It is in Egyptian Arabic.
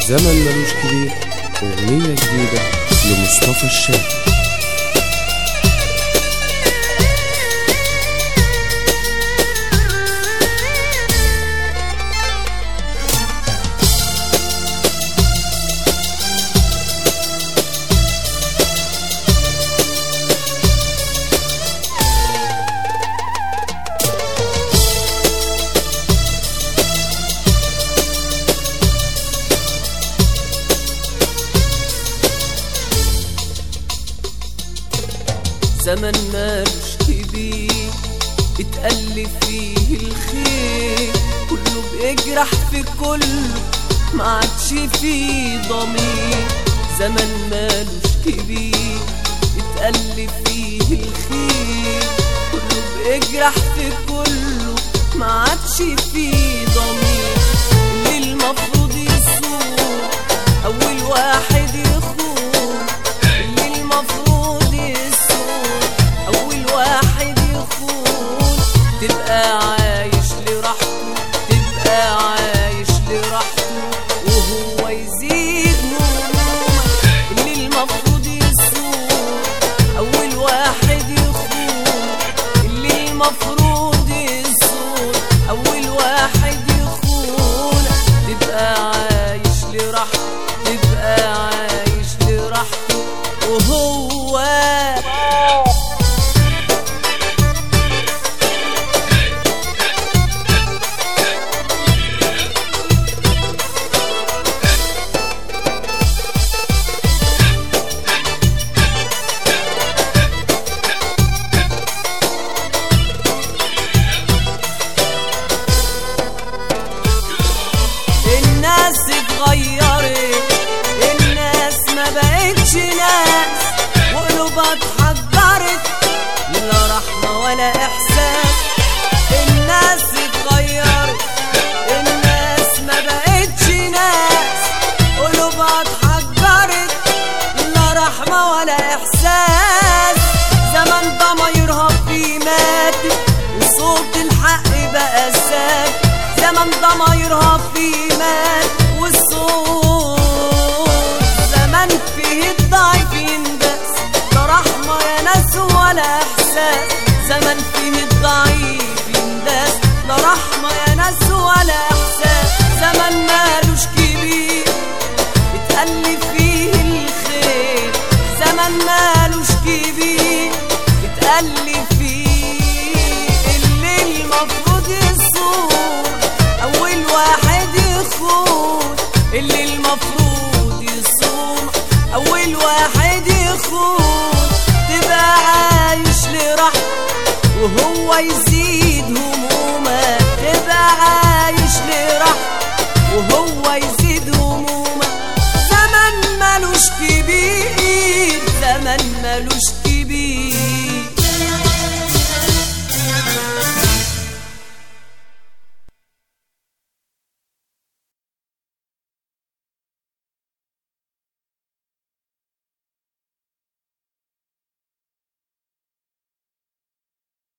زمن ملوش كبير أغنية جديدة لمصطفى الشاب زمن مالوش كبير اتألف فيه الخير كله بيجرح في كله ما عادش فيه ضمير زمن مالوش كبير اتألف فيه الخير كله بيجرح في كله ما عادش فيه ضمير اللي المفروض يصوم أول واحد يخون اللي المفروض يصوم أول واحد يخون تبقى عايش لراحته تبقى عايش لراحته وهو يزيد همومك اللي المفروض يصوم أول واحد يخون اللي المفروض يصوم أول واحد يخون تبقى عايش لراحته تبقى عايش لراحته وهو الناس اتغيرت الناس ما بقتش ناس وقلوبها اتحجرت لا رحمة ولا إحساس الناس اتغيرت الناس ما بقتش ناس قلوبها اتحجرت لا رحمة ولا إحساس زمن ضمايرها فيه ماتت وصوت الحق بقى ساكت زمن ضمايرها فيه مات والصوت زمن فيه الضعيف يندس لا رحمة يا ناس ولا إحساس زمن فيه الضعيف يندس لا رحمة يا ناس ولا إحساس زمن مالوش كبير اتألف فيه الخير زمن مالوش كبير اتألف فيه اللي المفروض يصوم أول واحد يخون اللي المفروض يصوم أول واحد يخون تبقى عايش لراحته وهو يزيد